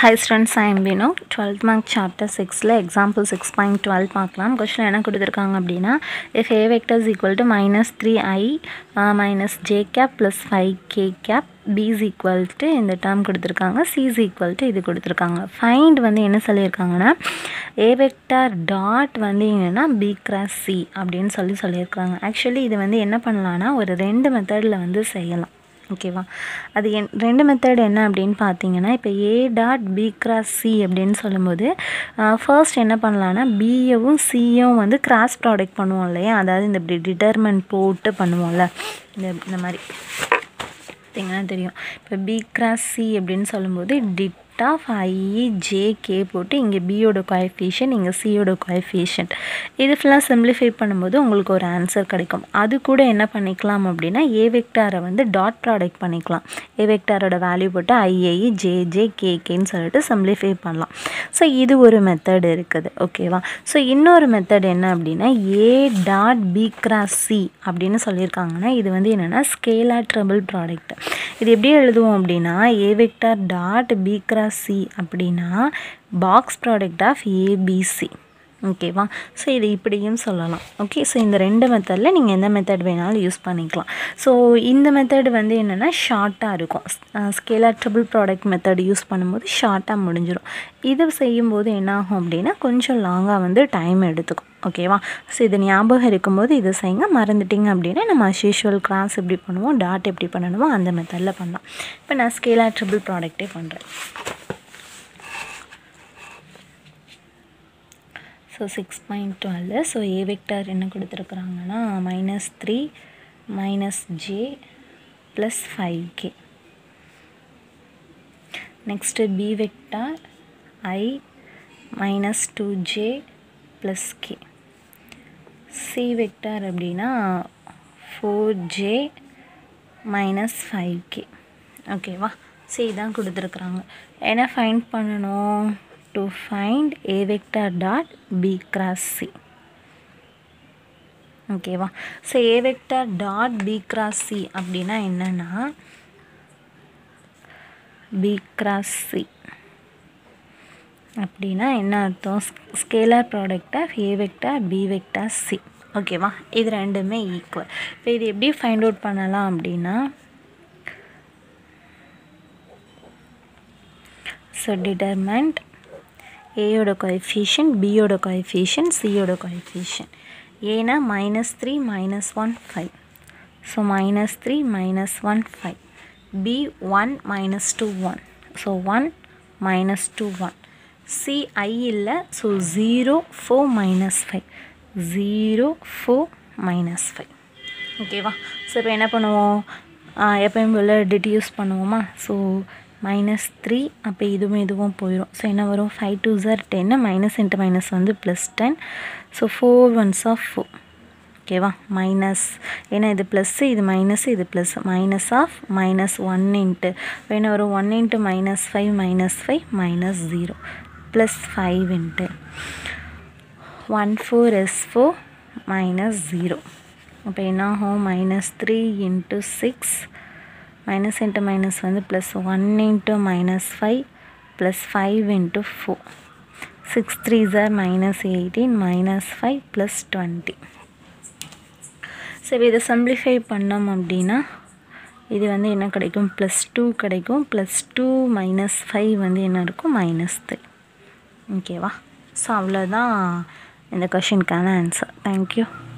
high students I am Vino twelfth mark chapter சிக்ஸில் example six point twelve பார்க்கலாம் question என்ன கொடுத்துருக்காங்க அப்படின்னா if A vectors equal to minus three I minus J cap plus five K cap B's equal to இந்த term கொடுத்துருக்காங்க C's equal to இது கொடுத்துருக்காங்க find வந்து என்ன சொல்லியிருக்காங்கன்னா ஏ வெக்டார் டாட் வந்து என்னென்னா பி கிராஸ் சி அப்படின்னு சொல்லி சொல்லியிருக்காங்க ஆக்சுவலி இது வந்து என்ன பண்ணலான்னா ஒரு ரெண்டு மெத்தடில் வந்து செய்யலாம் ஓகேவா அது என் ரெண்டு மெத்தட் என்ன அப்படின்னு பார்த்தீங்கன்னா இப்போ A dot B cross C அப்படின்னு சொல்லும்போது ஃபர்ஸ்ட் என்ன பண்ணலான்னா பியவும் சியும் வந்து கிராஸ் ப்ராடக்ட் பண்ணுவோம் இல்லையா அதாவது இந்த இப்படி டிட்டர்மெண்ட் போட்டு பண்ணுவோம்ல இந்த இந்த மாதிரி பார்த்தீங்கன்னா தெரியும் இப்போ பி கிராஸ் சி அப்படின்னு சொல்லும்போது det of I J K போட்டு இங்கே பியோட கோஎஃபிஷியன்ட் இங்கே சியோட கோஎஃபிஷியன்ட் இது ஃபுல்லாக சிம்பிளிஃபை பண்ணும்போது உங்களுக்கு ஒரு ஆன்சர் கிடைக்கும் அது கூட என்ன பண்ணிக்கலாம் அப்படின்னா ஏ வெக்டாரை வந்து டாட் ப்ராடக்ட் பண்ணிக்கலாம் ஏ வெக்டாரோட வேல்யூ போட்டு ஐஏ ஜே ஜே கேகேன்னு சொல்லிட்டு சிம்பிளிஃபை பண்ணலாம் ஸோ இது ஒரு மெத்தட் இருக்குது ஓகேவா ஸோ இன்னொரு மெத்தட் என்ன அப்படின்னா A dot B cross C அப்படின்னு சொல்லியிருக்காங்கன்னா இது வந்து என்னென்னா ஸ்கேலார் ட்ரபிள் ப்ராடக்ட் இது எப்படி எழுதுவோம் அப்படின்னா A vector dot B cross C அப்படின்னா பாக்ஸ் ப்ராடக்ட் ஆஃப் ஏபிசி ஓகேவா ஸோ இது இப்படியும் சொல்லலாம் ஓகே ஸோ இந்த ரெண்டு மெத்தடில் நீங்கள் எந்த மெத்தட் வேணாலும் யூஸ் பண்ணிக்கலாம் ஸோ இந்த மெத்தட் வந்து என்னென்னா ஷார்ட்டாக இருக்கும் scalar triple product method use பண்ணும்போது ஷார்ட்டாக முடிஞ்சிடும் இது செய்யும்போது என்ன ஆகும் அப்படின்னா கொஞ்சம் லாங்காக வந்து டைம் எடுத்துக்கும் ஓகேவா ஸோ இது ஞாபகம் இருக்கும்போது இது செய்யுங்க மறந்துட்டிங்க அப்படின்னா நம்ம அஸ் யூஷுவல் கிளாஸ் எப்படி பண்ணுவோம் டாட் எப்படி பண்ணணுமோ அந்த மெத்தடில் பண்ணலாம் இப்போ நான் ஸ்கேலார் ட்ரிபிள் ப்ராடக்ட்டே பண்ணுறேன் so six point twelve so A vector என்ன கொடுத்துருக்குறாங்கன்னா minus three minus J plus five K next B vector I minus two J plus K C vector அப்படின்னா four J minus five K ஓகேவா C தான் கொடுத்துருக்குறாங்க என்ன find பண்ணணும் to find A vector dot B cross C ஓகேவா so A vector dot B cross C அப்படின்னா என்னென்னா B cross C அப்படின்னா என்ன அர்த்தம் scalar product of A vector B vector C ஓகேவா இது ரெண்டுமே ஈக்குவல் இப்போ இது எப்படி ஃபைண்ட் அவுட் பண்ணலாம் அப்படின்னா ஸோ டிட்டர்மெண்ட் ஏயோட கோஎஃபிஷியன்ட் பியோட கோஎஃபிஷியன்ட் சியோட கோஎஃபிஷியன்ட் ஏனா minus three minus one five so minus three minus one five B one minus two one so one minus two one C I இல்லை so zero four minus five zero four minus five ஓகேவா so இப்போ என்ன பண்ணுவோம் எப்பயும் போல் deduce பண்ணுவோமா so minus three அப்போ இதுவும் இதுவும் போயிடும் ஸோ என்ன வரும் ஃபைவ் டூ ஜார் டென்னு மைனஸ் இன்ட்டு மைனஸ் வந்து plus ten so four ones of four ஓகேவா மைனஸ் ஏன்னா இது ப்ளஸ்ஸு இது மைனஸ் இது plus minus of minus one into என்ன வரும் one into minus five minus five minus zero plus five into one four is four minus zero அப்போ என்ன ஆகும் minus three into six minus into minus வந்து plus one into minus five plus five into four six three ஜார் minus eighteen minus five plus twenty சரி இதை simplify பண்ணோம் அப்படின்னா இது வந்து என்ன கிடைக்கும் ப்ளஸ் டூ கிடைக்கும் ப்ளஸ் டூ மைனஸ் ஃபைவ் வந்து என்ன இருக்கும் மைனஸ் த்ரீ ஓகேவா ஸோ அவ்வளோதான் இந்த கொஷினுக்கான ஆன்சர் தேங்க்யூ